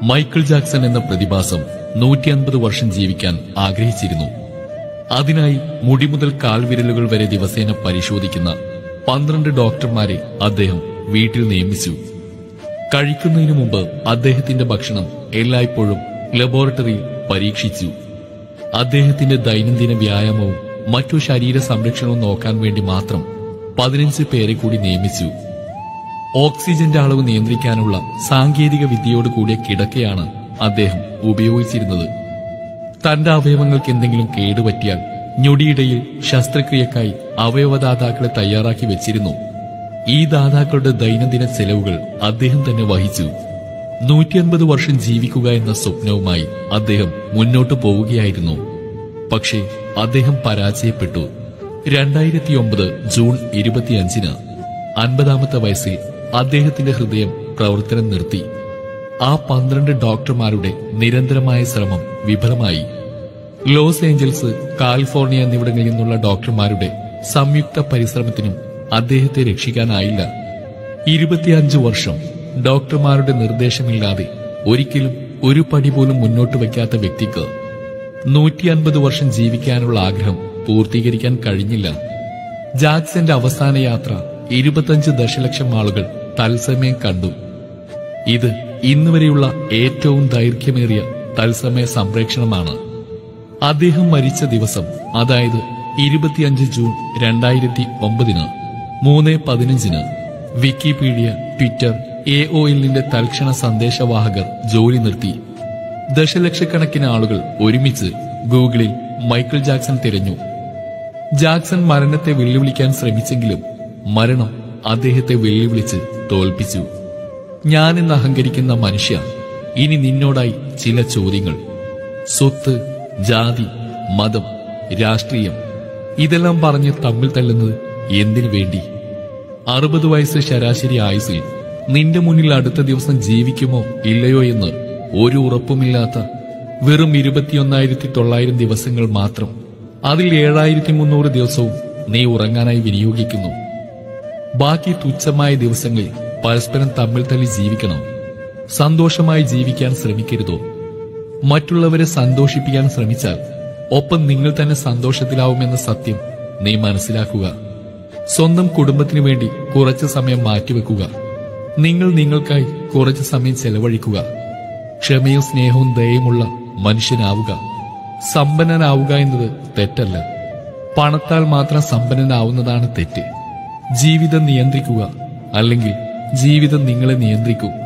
Michael Jackson എന്ന പ്രതിഭാസം നൂറ്റി അൻപത് വർഷം ജീവിക്കാൻ ആഗ്രഹിച്ചിരുന്നു അതിനായി മുടി മുതൽ കാൽവിരലുകൾ വരെ ദിവസേന പരിശോധിക്കുന്ന പന്ത്രണ്ട് ഡോക്ടർമാരെ അദ്ദേഹം വീട്ടിൽ നിയമിച്ചു കഴിക്കുന്നതിനു മുമ്പ് അദ്ദേഹത്തിന്റെ ഭക്ഷണം എല്ലായ്പ്പോഴും ലബോറട്ടറിയിൽ പരീക്ഷിച്ചു അദ്ദേഹത്തിന്റെ ദൈനംദിന വ്യായാമവും മറ്റു ശരീര സംരക്ഷണവും നോക്കാൻ വേണ്ടി മാത്രം പതിനഞ്ച് പേരെ കൂടി നിയമിച്ചു ഓക്സിജന്റെ അളവ് നിയന്ത്രിക്കാനുള്ള സാങ്കേതിക വിദ്യയോട് കൂടിയ കിടക്കയാണ് അദ്ദേഹം ഉപയോഗിച്ചിരുന്നത് തന്റെ അവയവങ്ങൾക്ക് എന്തെങ്കിലും കേടുപറ്റിയാൽ ഞൊടിയിടയിൽ ശസ്ത്രക്രിയക്കായി അവയവദാതാക്കളെ തയ്യാറാക്കി വെച്ചിരുന്നു ഈ ദാതാക്കളുടെ ദൈനംദിന ചെലവുകൾ അദ്ദേഹം തന്നെ വഹിച്ചു നൂറ്റിയൻപത് വർഷം ജീവിക്കുക എന്ന സ്വപ്നവുമായി അദ്ദേഹം മുന്നോട്ടു പോവുകയായിരുന്നു പക്ഷേ അദ്ദേഹം പരാജയപ്പെട്ടു രണ്ടായിരത്തി ഒമ്പത് ജൂൺ ഇരുപത്തിയഞ്ചിന് അൻപതാമത്തെ വയസ്സിൽ അദ്ദേഹത്തിന്റെ ഹൃദയം പ്രവർത്തനം നിർത്തി ആ പന്ത്രണ്ട് ഡോക്ടർമാരുടെ നിരന്തരമായ ശ്രമം വിഫലമായി ലോസ് ഏഞ്ചൽസ് കാലിഫോർണിയ എന്നിവിടങ്ങളിൽ നിന്നുള്ള ഡോക്ടർമാരുടെ സംയുക്ത പരിശ്രമത്തിനും അദ്ദേഹത്തെ രക്ഷിക്കാനായില്ല ഇരുപത്തിയഞ്ച് വർഷം ഡോക്ടർമാരുടെ നിർദ്ദേശമില്ലാതെ ഒരിക്കലും ഒരു പടി പോലും മുന്നോട്ട് വയ്ക്കാത്ത വ്യക്തിക്ക് നൂറ്റി അൻപത് വർഷം ജീവിക്കാനുള്ള ആഗ്രഹം പൂർത്തീകരിക്കാൻ കഴിഞ്ഞില്ല ജാക്സന്റെ അവസാന യാത്ര ഇരുപത്തഞ്ച് ദശലക്ഷം ആളുകൾ തത്സമയം കണ്ടു ഇത് ഇന്നുവരെയുള്ള ഏറ്റവും ദൈർഘ്യമേറിയ തത്സമയ സംപ്രേക്ഷണമാണ് അദ്ദേഹം മരിച്ച ദിവസം അതായത് ഇരുപത്തിയഞ്ച് ജൂൺ രണ്ടായിരത്തി ഒമ്പതിന് മൂന്ന് പതിനഞ്ചിന് വിക്കിപീഡിയ ട്വിറ്റർ എ ഒ എല്ലിന്റെ തൽക്ഷണ സന്ദേശവാഹകർ ജോലി നിർത്തി ദശലക്ഷക്കണക്കിന് ആളുകൾ ഒരുമിച്ച് ഗൂഗിളിൽ മൈക്കിൾ ജാക്സൺ തിരഞ്ഞു ജാക്സൺ മരണത്തെ വെല്ലുവിളിക്കാൻ ശ്രമിച്ചെങ്കിലും മരണം അദ്ദേഹത്തെ വെല്ലുവിളിച്ച് തോൽപ്പിച്ചു ഞാനെന്ന് അഹങ്കരിക്കുന്ന മനുഷ്യ ഇനി നിന്നോടായി ചില ചോദ്യങ്ങൾ സ്വത്ത് ജാതി മതം രാഷ്ട്രീയം ഇതെല്ലാം പറഞ്ഞ് തമ്മിൽ തല്ലുന്നത് എന്തിനു വേണ്ടി അറുപത് വയസ്സ് ശരാശരി ആയുസിൽ നിന്റെ മുന്നിൽ അടുത്ത ദിവസം ജീവിക്കുമോ ഇല്ലയോ എന്ന് ഒരു ഉറപ്പുമില്ലാത്ത വെറും ഇരുപത്തിയൊന്നായിരത്തി തൊള്ളായിരം ദിവസങ്ങൾ മാത്രം അതിൽ ഏഴായിരത്തി മുന്നൂറ് ദിവസവും നീ ഉറങ്ങാനായി വിനിയോഗിക്കുന്നു ബാക്കി തുച്ഛമായ ദിവസങ്ങളിൽ പരസ്പരം തമ്മിൽ തല്ലി ജീവിക്കണം സന്തോഷമായി ജീവിക്കാൻ ശ്രമിക്കരുതോ മറ്റുള്ളവരെ സന്തോഷിപ്പിക്കാൻ ശ്രമിച്ചാൽ ഒപ്പം നിങ്ങൾ തന്നെ സന്തോഷത്തിലാവുമെന്ന സത്യം നീ മനസ്സിലാക്കുക സ്വന്തം കുടുംബത്തിനു വേണ്ടി കുറച്ചു സമയം മാറ്റിവെക്കുക നിങ്ങൾ നിങ്ങൾക്കായി കുറച്ചു സമയം ചെലവഴിക്കുക ക്ഷമയും സ്നേഹവും ദയയുമുള്ള മനുഷ്യനാവുക സമ്പന്നനാവുക എന്നത് തെറ്റല്ല പണത്താൽ മാത്രം സമ്പന്നനാവുന്നതാണ് തെറ്റ് ജീവിതം നിയന്ത്രിക്കുക അല്ലെങ്കിൽ ജീവിതം നിങ്ങളെ നിയന്ത്രിക്കും